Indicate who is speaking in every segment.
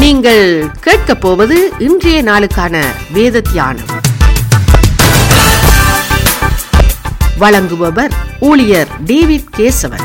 Speaker 1: நீங்கள் கேட்கப் போவது இன்றைய நாளுக்கான வேத தியானம் வழங்குபவர் ஊழியர் டேவிட் கேசவன்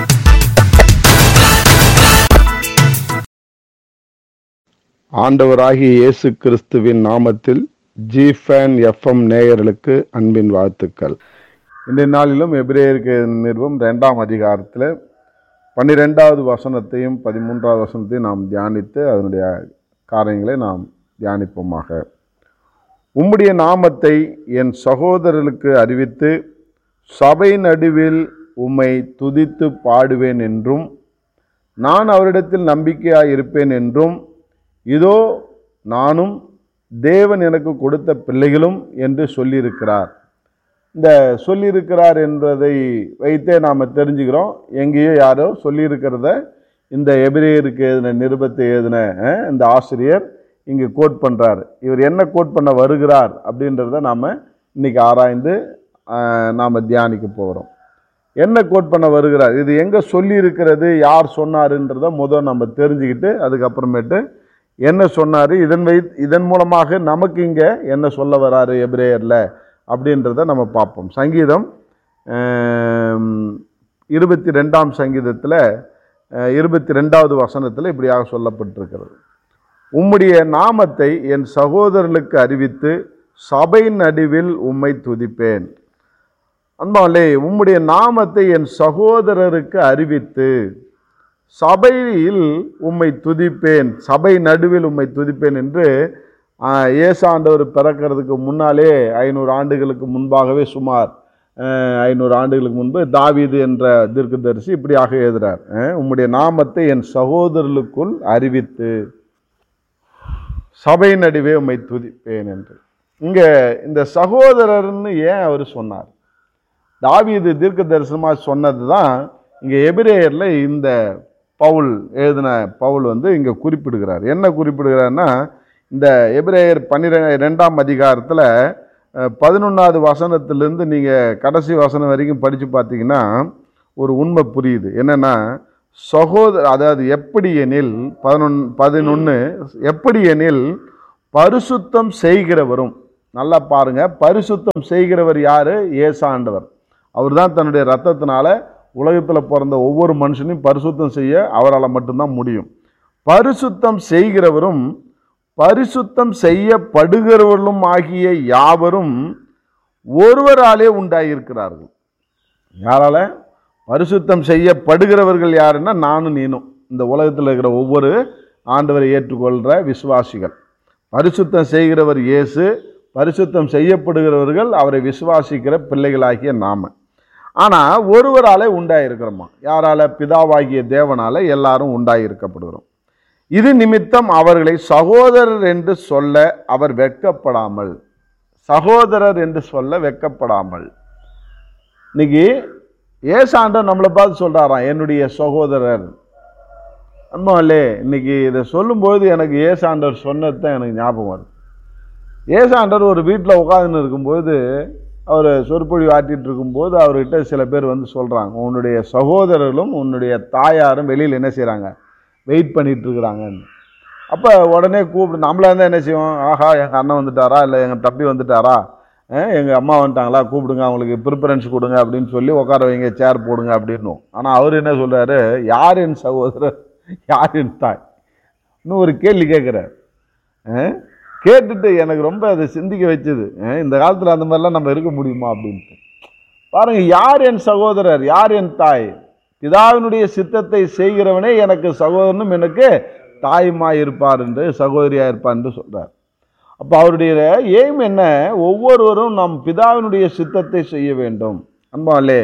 Speaker 2: ஆண்டவராகிய இயேசு கிறிஸ்துவின் நாமத்தில் ஜிஃபேன் எஃப்எம் நேயர்களுக்கு அன்பின் வாழ்த்துக்கள் இந்த நாளிலும் எபிரேயருக்கு நிறுவம் ரெண்டாம் அதிகாரத்தில் பன்னிரெண்டாவது வசனத்தையும் பதிமூன்றாவது வசனத்தையும் நாம் தியானித்து அதனுடைய காரியங்களை நாம் தியானிப்போமாக உம்முடைய நாமத்தை என் சகோதரர்களுக்கு அறிவித்து சபை நடுவில் உம்மை துதித்து பாடுவேன் என்றும் நான் அவரிடத்தில் நம்பிக்கையாய் இருப்பேன் என்றும் இதோ நானும் தேவன் எனக்கு கொடுத்த பிள்ளைகளும் என்று சொல்லியிருக்கிறார் இந்த சொல்லியிருக்கிறார் என்பதை வைத்தே நாம் தெரிஞ்சுக்கிறோம் எங்கேயோ யாரோ சொல்லியிருக்கிறத இந்த எபிரேயருக்கு எழுதின நிருபத்தை எழுதின அஹ், இந்த ஆசிரியர் இங்கு கோட் பண்ணுறார் இவர் என்ன கோட் பண்ண வருகிறார் அப்படின்றத நாம் இன்னைக்கு ஆராய்ந்து நாம் தியானிக்க போகிறோம் என்ன கோட் பண்ண வருகிறார் இது எங்கே சொல்லி இருக்கிறது யார் சொன்னாருன்றத முதல் நம்ம தெரிஞ்சுக்கிட்டு அதுக்கப்புறமேட்டு என்ன சொன்னார் இதன் வை இதன் மூலமாக நமக்கு இங்கே என்ன சொல்ல வராரு எபிரேயரில் அப்படின்றத நம்ம பார்ப்போம் சங்கீதம் இருபத்தி ரெண்டாம் சங்கீதத்தில் இருபத்தி ரெண்டாவது வசனத்தில் இப்படியாக சொல்லப்பட்டிருக்கிறது உம்முடைய நாமத்தை என் சகோதரர்களுக்கு அறிவித்து சபை நடுவில் உம்மை துதிப்பேன் அன்பாலே உம்முடைய நாமத்தை என் சகோதரருக்கு அறிவித்து சபையில் உம்மை துதிப்பேன் சபை நடுவில் உம்மை துதிப்பேன் என்று ஆஹ், இயேசாண்டவர் பிறக்கிறதுக்கு முன்னாலே ஐநூறு ஆண்டுகளுக்கு முன்பாகவே சுமார் ஆஹ், ஐநூறு ஆண்டுகளுக்கு முன்பு தாவீது என்ற தீர்க்கதரிசி இப்படியாக எழுதுறார் ஆஹ், உம்முடைய நாமத்தை என் சகோதரர்களுக்குள் அறிவித்து சபை நடுவே உம்மை துதிப்பேன் என்று இங்கே இந்த சகோதரர்னு ஏன் அவர் சொன்னார் தாவீது தீர்க்க தரிசனமாக சொன்னது தான் இங்கே எபிரேயரில் இந்த பவுல் எழுதின பவுல் வந்து இங்கே குறிப்பிடுகிறார் என்ன குறிப்பிடுகிறார்னா இந்த எபிரேயர் பன்னிரெ ரெண்டாம் அதிகாரத்தில் பதினொன்றாவது வசனத்திலேருந்து நீங்கள் கடைசி வசனம் வரைக்கும் படித்து பார்த்தீங்கன்னா ஒரு உண்மை புரியுது என்னென்னா சகோதர அதாவது எப்படி எனில் பதினொன் பதினொன்று எப்படி எனில் பரிசுத்தம் செய்கிறவரும் நல்லா பாருங்க பரிசுத்தம் செய்கிறவர் யாரு ஏசாண்டவர் அவர் தான் தன்னுடைய ரத்தத்தினால உலகத்தில் பிறந்த ஒவ்வொரு மனுஷனையும் பரிசுத்தம் செய்ய அவரால் மட்டும்தான் முடியும் பரிசுத்தம் செய்கிறவரும் பரிசுத்தம் செய்யப்படுகிறவர்களும் ஆகிய யாவரும் ஒருவராலே உண்டாயிருக்கிறார்கள் யாரால பரிசுத்தம் செய்யப்படுகிறவர்கள் யாருன்னா நானும் நீனும் இந்த உலகத்தில் இருக்கிற ஒவ்வொரு ஆண்டவரை ஏற்றுக்கொள்கிற விசுவாசிகள் பரிசுத்தம் செய்கிறவர் இயேசு பரிசுத்தம் செய்யப்படுகிறவர்கள் அவரை விசுவாசிக்கிற பிள்ளைகளாகிய நாம ஆனால் ஒருவராலே உண்டாயிருக்கிறோமா யாரால பிதாவாகிய தேவனால எல்லாரும் உண்டாயிருக்கப்படுகிறோம் இது நிமித்தம் அவர்களை சகோதரர் என்று சொல்ல அவர் வெட்கப்படாமல் சகோதரர் என்று சொல்ல வெட்கப்படாமல் இன்னைக்கு ஏசாண்டர் நம்மளை பார்த்து சொல்றாராம் என்னுடைய சகோதரர் அன்பாலே இன்னைக்கு இதை சொல்லும்போது எனக்கு ஏசாண்டர் சொன்னது தான் எனக்கு ஞாபகம் வருது ஏசாண்டர் ஒரு வீட்டில் உட்காந்துன்னு இருக்கும்போது அவர் சொற்பொழி ஆட்டிட்டு இருக்கும்போது அவர்கிட்ட சில பேர் வந்து சொல்கிறாங்க உன்னுடைய சகோதரர்களும் உன்னுடைய தாயாரும் வெளியில் என்ன செய்கிறாங்க வெயிட் பண்ணிட்டு இருக்கிறாங்கன்னு அப்போ உடனே கூப்பிட்டு நம்மளா இருந்தால் என்ன செய்வோம் ஆஹா எங்கள் அண்ணன் வந்துட்டாரா இல்லை எங்கள் தம்பி வந்துட்டாரா எங்கள் அம்மா வந்துட்டாங்களா கூப்பிடுங்க அவங்களுக்கு ப்ரிஃபரன்ஸ் கொடுங்க அப்படின்னு சொல்லி உட்கார வைங்க சேர் போடுங்க அப்படின்னும் ஆனால் அவர் என்ன சொல்கிறாரு யார் என் சகோதரர் யார் என் தாய் இன்னும் ஒரு கேள்வி கேட்குறார் கேட்டுட்டு எனக்கு ரொம்ப அதை சிந்திக்க வச்சது அஹ் இந்த காலத்தில் அந்த மாதிரிலாம் நம்ம இருக்க முடியுமா அப்படின்ட்டு பாருங்க யார் என் சகோதரர் யார் என் தாய் பிதாவினுடைய சித்தத்தை செய்கிறவனே எனக்கு சகோதரனும் எனக்கு தாயுமாய் இருப்பார் என்று சகோதரியாக இருப்பார் என்று சொல்றார் அப்போ அவருடைய எய்ம் என்ன ஒவ்வொருவரும் நம் பிதாவினுடைய சித்தத்தை செய்ய வேண்டும் அன்பாலே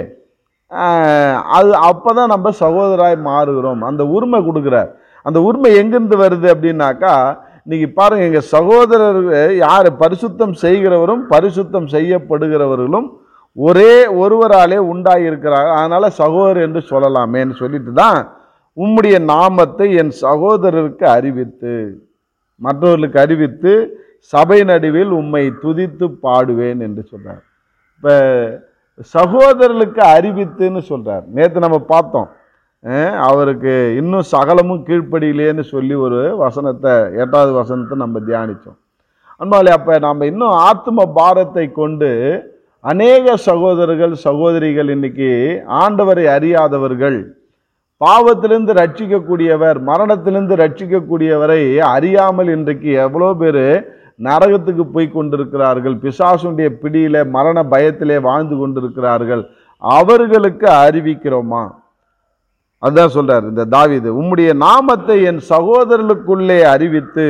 Speaker 2: அது அப்போ தான் நம்ம சகோதராய் மாறுகிறோம் அந்த உரிமை கொடுக்குறார் அந்த உரிமை எங்கிருந்து வருது அப்படின்னாக்கா இன்னைக்கு பாருங்க எங்க சகோதரர் யார் பரிசுத்தம் செய்கிறவரும் பரிசுத்தம் செய்யப்படுகிறவர்களும் ஒரே ஒருவராலே உண்டாகியிருக்கிறார் அதனால சகோதரர் என்று சொல்லலாமேன்னு சொல்லிட்டு தான் உம்முடைய நாமத்தை என் சகோதரருக்கு அறிவித்து மற்றவர்களுக்கு அறிவித்து சபை நடுவில் உம்மை துதித்து பாடுவேன் என்று சொல்றார் இப்போ சகோதரர்களுக்கு அறிவித்துன்னு சொல்றார் நேற்று நம்ம பார்த்தோம் அஹ், அவருக்கு இன்னும் சகலமும் கீழ்ப்படியிலேன்னு சொல்லி ஒரு வசனத்தை எட்டாவது வசனத்தை நம்ம தியானித்தோம் அன்பாலே அப்போ நம்ம இன்னும் ஆத்ம பாரத்தை கொண்டு அநேக சகோதரர்கள் சகோதரிகள் இன்னைக்கு ஆண்டவரை அறியாதவர்கள் பாவத்திலிருந்து ரட்சிக்கக்கூடியவர் மரணத்திலிருந்து ரட்சிக்கக்கூடியவரை அறியாமல் இன்றைக்கு எவ்வளோ பேர் நரகத்துக்கு போய் கொண்டிருக்கிறார்கள் பிசாசுடைய பிடியில மரண பயத்திலே வாழ்ந்து கொண்டிருக்கிறார்கள் அவர்களுக்கு அறிவிக்கிறோமா அதுதான் சொல்றார் இந்த தாவீது உம்முடைய நாமத்தை என் சகோதரர்களுக்குள்ளே அறிவித்து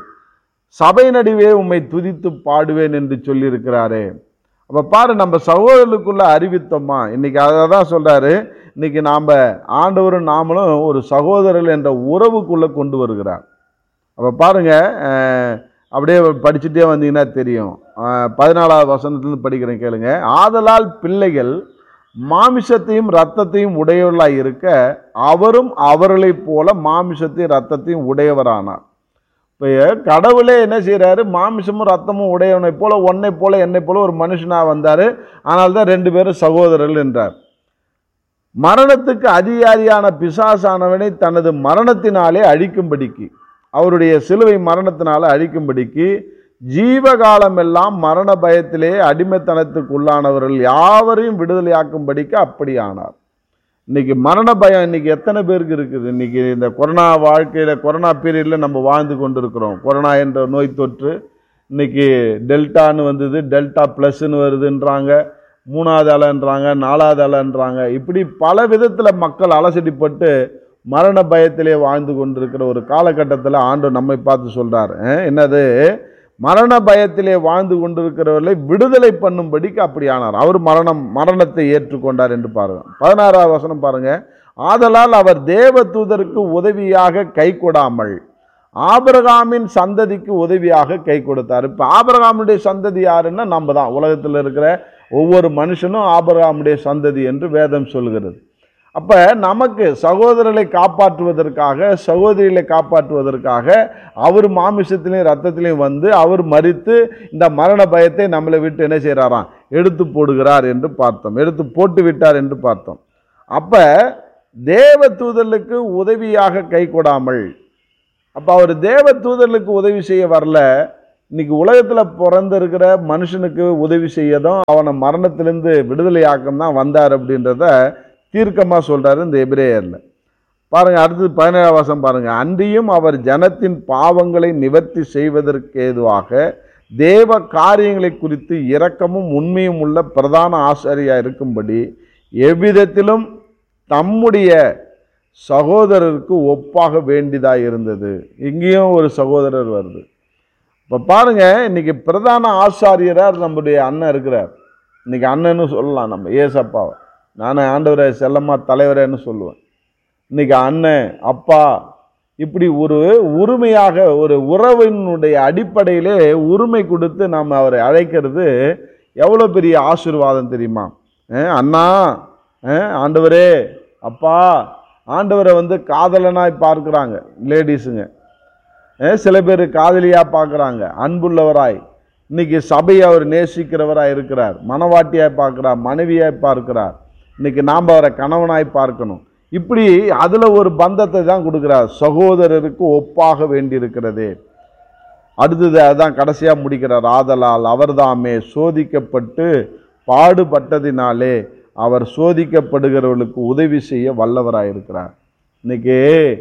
Speaker 2: சபை நடுவே உம்மை துதித்து பாடுவேன் என்று சொல்லியிருக்கிறாரே அப்ப பாரு நம்ம சகோதரர்களுக்குள்ள அறிவித்தோமா இன்னைக்கு அதை தான் சொல்றாரு இன்னைக்கு நாம் ஆண்டவரும் நாமளும் ஒரு சகோதரர்கள் என்ற உறவுக்குள்ள கொண்டு வருகிறார் அப்போ பாருங்க அஹ், அப்படியே படிச்சுட்டே வந்தீங்கன்னா தெரியும் அஹ், பதினாலாவது வசனத்திலிருந்து படிக்கிறேன் கேளுங்க ஆதலால் பிள்ளைகள் மாமிசத்தையும் இரத்தத்தையும் உடையவர்களாய் இருக்க அவரும் அவர்களைப் போல மாமிசத்தையும் இரத்தத்தையும் உடையவரானார் இப்போ கடவுளே என்ன செய்றாரு மாமிசமும் ரத்தமும் உடையவனைப் போல ஒன்னை போல என்னை போல ஒரு மனுஷனாக வந்தார் ஆனால் தான் ரெண்டு பேரும் சகோதரர்கள் என்றார் மரணத்துக்கு அதிகாரியான பிசாசானவனை தனது மரணத்தினாலே அழிக்கும்படிக்கு அவருடைய சிலுவை மரணத்தினால அழிக்கும்படிக்கு ஜீவகாலமெல்லாம் மரண பயத்திலே அடிமைத்தனத்துக்கு உள்ளானவர்கள் யாவரையும் விடுதலையாக்கும்படிக்கு அப்படி ஆனார் இன்னைக்கு மரண பயம் இன்னைக்கு எத்தனை பேருக்கு இருக்குது இன்னைக்கு இந்த கொரோனா வாழ்க்கையில கொரோனா பீரியட்ல நம்ம வாழ்ந்து கொண்டிருக்கிறோம் கொரோனா என்ற நோய் தொற்று இன்னைக்கு டெல்டான்னு வந்தது டெல்டா ப்ளஸ்ன்னு வருதுன்றாங்க மூணாவது அலைன்றாங்க நாலாவது அலைன்றாங்க இப்படி பல விதத்தில் மக்கள் அலசடிப்பட்டு மரண பயத்திலே வாழ்ந்து கொண்டிருக்கிற ஒரு காலகட்டத்தில் ஆண்டு நம்மை பார்த்து சொல்றார் அஹ், என்னது மரண பயத்திலே வாழ்ந்து கொண்டிருக்கிறவர்களை விடுதலை பண்ணும்படிக்கு அப்படி ஆனார் அவர் மரணம் மரணத்தை ஏற்றுக்கொண்டார் என்று பாருங்க பதினாறாவது வசனம் பாருங்க ஆதலால் அவர் தேவ தூதருக்கு உதவியாக கை கொடாமல் ஆபிரகாமின் சந்ததிக்கு உதவியாக கை கொடுத்தார் இப்போ ஆபிரகாமுடைய சந்ததி யாருன்னா நம்ம தான் உலகத்தில் இருக்கிற ஒவ்வொரு மனுஷனும் ஆபிரகாமுடைய சந்ததி என்று வேதம் சொல்கிறது அப்போ நமக்கு சகோதரர்களை காப்பாற்றுவதற்காக சகோதரிகளை காப்பாற்றுவதற்காக அவர் மாமிசத்திலையும் ரத்தத்திலையும் வந்து அவர் மறித்து இந்த மரண பயத்தை நம்மளை விட்டு என்ன செய்கிறாராம் எடுத்து போடுகிறார் என்று பார்த்தோம் எடுத்து போட்டு விட்டார் என்று பார்த்தோம் அப்போ தேவ தூதர்களுக்கு உதவியாக கை கொடாமல் அப்போ அவர் தேவ தூதர்களுக்கு உதவி செய்ய வரல இன்னைக்கு உலகத்தில் பிறந்திருக்கிற மனுஷனுக்கு உதவி செய்யதும் அவனை மரணத்திலிருந்து விடுதலையாக்கம் தான் வந்தார் அப்படின்றத தீர்க்கமாக சொல்றாரு இந்த எபிரேயரில் பாருங்க அடுத்தது பதினேழாம் வாசம் பாருங்க அன்றியும் அவர் ஜனத்தின் பாவங்களை நிவர்த்தி செய்வதற்கு ஏதுவாக தேவ காரியங்களை குறித்து இரக்கமும் உண்மையும் உள்ள பிரதான ஆசாரியா இருக்கும்படி எவ்விதத்திலும் தம்முடைய சகோதரருக்கு ஒப்பாக வேண்டியதாக இருந்தது இங்கேயும் ஒரு சகோதரர் வருது இப்போ பாருங்க இன்னைக்கு பிரதான ஆசாரியரார் நம்முடைய அண்ணன் இருக்கிறார் இன்னைக்கு அண்ணன்னு சொல்லலாம் நம்ம ஏசப்பாவை நானே ஆண்டவரை செல்லம்மா தலைவரேன்னு சொல்லுவேன் இன்னைக்கு அண்ணன் அப்பா இப்படி ஒரு உரிமையாக ஒரு உறவினுடைய அடிப்படையிலே உரிமை கொடுத்து நாம் அவரை அழைக்கிறது எவ்வளோ பெரிய ஆசீர்வாதம் தெரியுமா அஹ் அண்ணா அஹ் ஆண்டவரே அப்பா ஆண்டவரை வந்து காதலனாய் பார்க்குறாங்க லேடிஸுங்க அஹ் சில பேர் காதலியாக பார்க்குறாங்க அன்புள்ளவராய் இன்னைக்கு சபையை அவர் நேசிக்கிறவராய் இருக்கிறார் மனவாட்டியாய் பார்க்கிறார் மனைவியாய் பார்க்கிறார் இன்னைக்கு நாம் அவரை கணவனாய் பார்க்கணும் இப்படி அதில் ஒரு பந்தத்தை தான் கொடுக்குறார் சகோதரருக்கு ஒப்பாக வேண்டியிருக்கிறதே அடுத்தது அதான் கடைசியாக முடிக்கிறார் ஆதலால் அவர்தாமே சோதிக்கப்பட்டு பாடுபட்டதினாலே அவர் சோதிக்கப்படுகிறவர்களுக்கு உதவி செய்ய வல்லவராயிருக்கிறார் இன்னைக்கு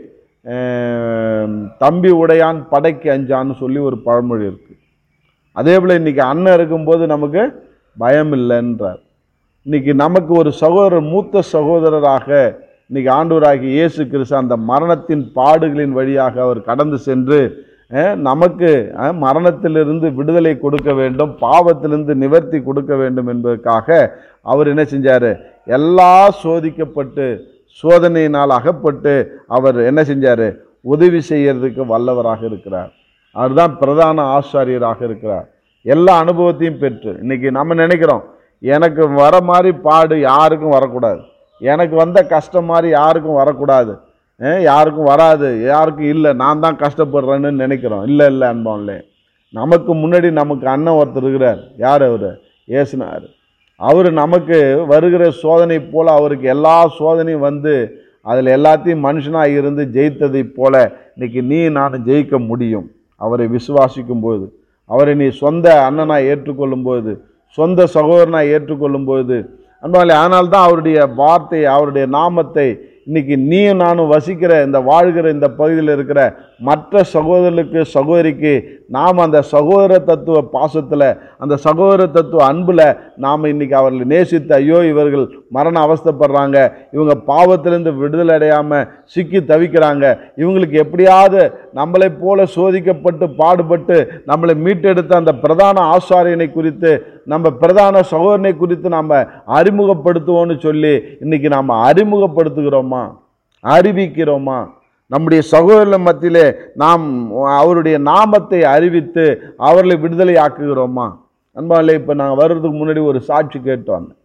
Speaker 2: அஹ், தம்பி உடையான் படைக்கு அஞ்சான்னு சொல்லி ஒரு பழமொழி இருக்கு அதே போல் இன்னைக்கு அண்ணன் இருக்கும்போது நமக்கு பயம் இல்லைன்றார் இன்னைக்கு நமக்கு ஒரு சகோதரர் மூத்த சகோதரராக இன்னைக்கு ஆண்டவராகிய இயேசு கிறிஸ்து அந்த மரணத்தின் பாடுகளின் வழியாக அவர் கடந்து சென்று அஹ், நமக்கு அஹ், மரணத்திலிருந்து விடுதலை கொடுக்க வேண்டும் பாவத்திலிருந்து நிவர்த்தி கொடுக்க வேண்டும் என்பதற்காக அவர் என்ன செஞ்சார் எல்லா சோதிக்கப்பட்டு சோதனையினால் அகப்பட்டு அவர் என்ன செஞ்சார் உதவி செய்யறதுக்கு வல்லவராக இருக்கிறார் அவர்தான் பிரதான ஆசாரியராக இருக்கிறார் எல்லா அனுபவத்தையும் பெற்று இன்னைக்கு நம்ம நினைக்கிறோம் எனக்கு வர மாதிரி பாடு யாருக்கும் வரக்கூடாது எனக்கு வந்த கஷ்டம் மாதிரி யாருக்கும் வரக்கூடாது அஹ் யாருக்கும் வராது யாருக்கும் இல்லை நான் தான் கஷ்டப்படுறேன்னு நினைக்கிறோம் இல்லை இல்லை அன்போம்லே நமக்கு முன்னாடி நமக்கு அண்ணன் ஒருத்தர் இருக்கிறார் யார் அவர் ஏசுனார் அவர் நமக்கு வருகிற சோதனை போல் அவருக்கு எல்லா சோதனையும் வந்து அதில் எல்லாத்தையும் மனுஷனாக இருந்து ஜெயித்ததைப் போல இன்னைக்கு நீ நான் ஜெயிக்க முடியும் அவரை விசுவாசிக்கும் போது அவரை நீ சொந்த அண்ணனாக ஏற்றுக்கொள்ளும் போது சொந்த சகோதரனாக ஏற்றுக்கொள்ளும் போது அன்பாலே ஆனால் தான் அவருடைய வார்த்தை அவருடைய நாமத்தை இன்னைக்கு நீயும் நானும் வசிக்கிற இந்த வாழ்கிற இந்த பகுதியில் இருக்கிற மற்ற சகோதரர்களுக்கு சகோதரிக்கு நாம் அந்த சகோதர தத்துவ பாசத்தில் அந்த சகோதர தத்துவ அன்பில் நாம் இன்னைக்கு அவர்களை நேசித்து ஐயோ இவர்கள் மரண அவஸ்தைப்படுறாங்க இவங்க பாவத்திலேருந்து விடுதலை அடையாமல் சிக்கி தவிக்கிறாங்க இவங்களுக்கு எப்படியாவது நம்மளை போல சோதிக்கப்பட்டு பாடுபட்டு நம்மளை மீட்டெடுத்த அந்த பிரதான ஆசாரியனை குறித்து நம்ம பிரதான சகோதரனை குறித்து நாம் அறிமுகப்படுத்துவோம்னு சொல்லி இன்னைக்கு நாம் அறிமுகப்படுத்துகிறோமா அறிவிக்கிறோமா நம்முடைய சகோதரர்கள் மத்தியிலே நாம் அவருடைய நாமத்தை அறிவித்து அவர்களை விடுதலை ஆக்குகிறோமா அன்பாலே இப்போ நாங்கள் வர்றதுக்கு முன்னாடி ஒரு சாட்சி கேட்டு வந்தேன்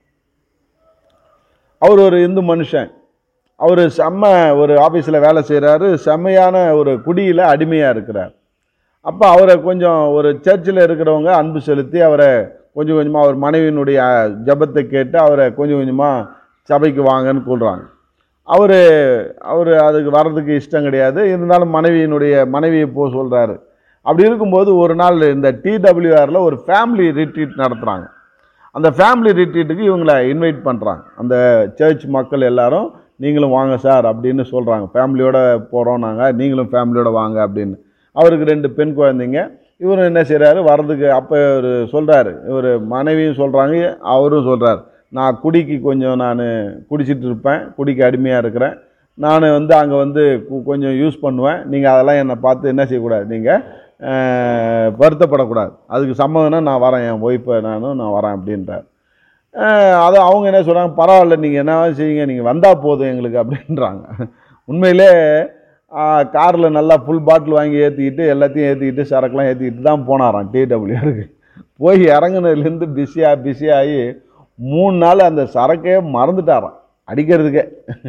Speaker 2: அவர் ஒரு இந்து மனுஷன் அவர் செம்ம ஒரு ஆஃபீஸில் வேலை செய்கிறாரு செம்மையான ஒரு குடியில் அடிமையாக இருக்கிறார் அப்போ அவரை கொஞ்சம் ஒரு சர்ச்சில் இருக்கிறவங்க அன்பு செலுத்தி அவரை கொஞ்சம் கொஞ்சமாக அவர் மனைவியினுடைய ஜெபத்தை கேட்டு அவரை கொஞ்சம் கொஞ்சமாக சபைக்கு வாங்கன்னு சொல்கிறாங்க அவர் அவர் அதுக்கு வர்றதுக்கு இஷ்டம் கிடையாது இருந்தாலும் மனைவியினுடைய மனைவியை போக சொல்கிறாரு அப்படி இருக்கும்போது ஒரு நாள் இந்த டிடபிள்யூஆரில் ஒரு ஃபேமிலி ரிட்ரீட் நடத்துகிறாங்க அந்த ஃபேமிலி ரிட்ரீட்டுக்கு இவங்களை இன்வைட் பண்ணுறாங்க அந்த சர்ச் மக்கள் எல்லாரும் நீங்களும் வாங்க சார் அப்படின்னு சொல்கிறாங்க ஃபேமிலியோட போகிறோம் நாங்கள் நீங்களும் ஃபேமிலியோட வாங்க அப்படின்னு அவருக்கு ரெண்டு பெண் குழந்தைங்க இவரும் என்ன செய்கிறாரு வர்றதுக்கு அப்போ இவர் சொல்கிறாரு இவர் மனைவியும் சொல்கிறாங்க அவரும் சொல்கிறார் நான் குடிக்கு கொஞ்சம் நான் குடிச்சிட்டு இருப்பேன் குடிக்கு அடிமையாக இருக்கிறேன் நான் வந்து அங்கே வந்து கு- கொஞ்சம் யூஸ் பண்ணுவேன் நீங்கள் அதெல்லாம் என்னை பார்த்து என்ன செய்யக்கூடாது நீங்கள் வருத்தப்படக்கூடாது அதுக்கு சம்மதம்னா நான் வரேன் என் ஒய்ஃபை நானும் நான் வரேன் அப்படின்றார் அஹ் அது அவங்க என்ன சொல்கிறாங்க பரவாயில்ல நீங்கள் என்ன செய்யுங்க நீங்கள் வந்தால் போதும் எங்களுக்கு அப்படின்றாங்க உண்மையிலே காரில் நல்லா ஃபுல் பாட்டில் வாங்கி ஏற்றிக்கிட்டு எல்லாத்தையும் ஏற்றிக்கிட்டு சரக்குலாம் ஏற்றிக்கிட்டு தான் போனாராம் டிடபிள்யூஆருக்கு போய் இறங்குனதுலேருந்து பிஸியாக பிஸியாகி மூணு நாள் அந்த சரக்கே மறந்துட்டாராம் அடிக்கிறதுக்கே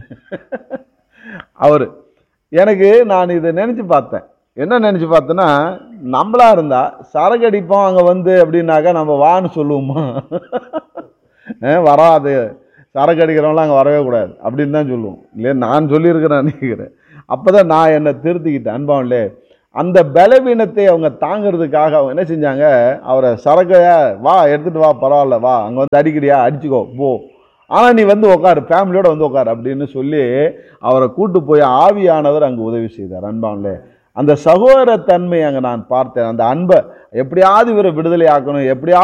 Speaker 2: அவர் எனக்கு நான் இதை நினச்சி பார்த்தேன் என்ன நினச்சி பார்த்தேன்னா நம்மளா இருந்தால் சரக்கு அடிப்போம் அங்கே வந்து அப்படின்னாக்கா நம்ம வான்னு சொல்லுவோமா அஹ் வராது சரக்கு அடிக்கிறவங்களாம் அங்கே வரவே கூடாது அப்படின்னு தான் சொல்லுவோம் இல்லையா நான் சொல்லியிருக்கிறேன் நினைக்கிறேன் அப்போ தான் நான் என்னை திருத்திக்கிட்டேன் அன்பாவிலே அந்த பலவீனத்தை அவங்க தாங்கிறதுக்காக அவங்க என்ன செஞ்சாங்க அவரை சரக்கையா வா எடுத்துகிட்டு வா பரவாயில்ல வா அங்கே வந்து அடிக்கிறியா அடிச்சுக்கோ போ ஆனால் நீ வந்து உட்காரு ஃபேமிலியோட வந்து உட்காரு அப்படின்னு சொல்லி அவரை கூட்டு போய் ஆவியானவர் அங்கே உதவி செய்தார் அன்பான்லே அந்த சகோதர தன்மை அங்கே நான் பார்த்தேன் அந்த அன்பை எப்படியாவது இவரை விடுதலை ஆக்கணும் எப்படியாவது